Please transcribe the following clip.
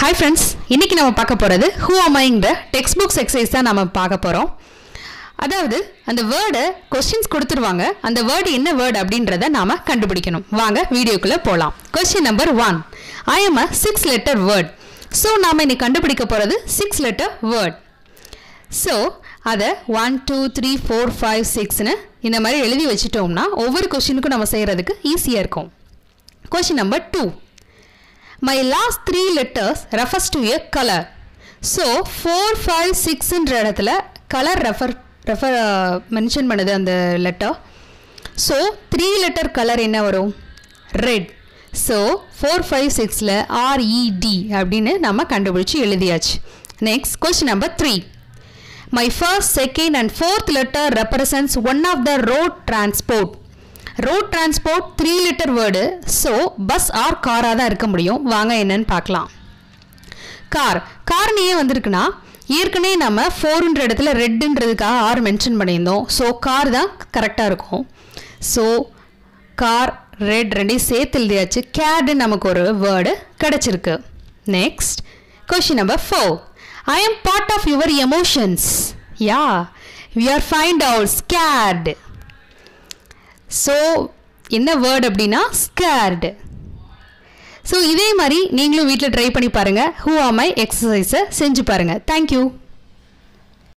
hi friends இன்றைக்கி நம்ம பார்க்க போகிறது ஹூ அமைங்கிற டெக்ஸ்ட் புக்ஸ் எக்ஸசைஸ் தான் நம்ம பார்க்க போகிறோம் அதாவது அந்த வேர்டை கொஸ்டின்ஸ் கொடுத்துருவாங்க அந்த வேர்டு என்ன வேர்டு அப்படின்றத நாம் கண்டுபிடிக்கணும் வாங்க வீடியோக்குள்ளே போகலாம் question number one I am a six letter word so நாம் இன்னைக்கு கண்டுபிடிக்க போகிறது சிக்ஸ் லெட்டர் வேர்ட் ஸோ அதை one two three four five சிக்ஸ்னு இந்த மாதிரி எழுதி வச்சுட்டோம்னா ஒவ்வொரு கொஸ்டினுக்கும் நம்ம செய்கிறதுக்கு ஈஸியாக இருக்கும் question number two my last three letters refers to a colour so four five சிக்ஸ்ன்ற இடத்துல கலர் ரெஃபர் ரெஃபர் மென்ஷன் பண்ணுது அந்த letter so three letter colour என்ன வரும் ரெட் ஸோ ஃபோர் ஃபைவ் சிக்ஸில் ஆர்இடி அப்படின்னு நம்ம கண்டுபிடிச்சி எழுதியாச்சு next question number three my first second and fourth letter represents one of the road transport road transport three letter word so bus or காராக தான் இருக்க முடியும் வாங்க என்னன்னு பார்க்கலாம் கார் கார்னு ஏன் வந்திருக்குன்னா ஏற்கனவே நம்ம ஃபோருன்ற இடத்துல ரெட்டுன்றதுக்காக ஆர் மென்ஷன் பண்ணியிருந்தோம் ஸோ கார் தான் கரெக்டாக இருக்கும் ஸோ கார் ரெட் ரெண்டையும் சேர்த்து எழுதியாச்சு கேர்டு நமக்கு ஒரு வேர்டு கிடச்சிருக்கு next question number four I am part of your emotions yeah we are find out scared so என்ன வேர்ட் அப்படின்னா ஸ்கேர்டு ஸோ இதே மாதிரி நீங்களும் வீட்டில் ட்ரை பண்ணி பாருங்கள் ஹூ ஆமை எக்ஸசைஸை செஞ்சு பாருங்கள் தேங்க்யூ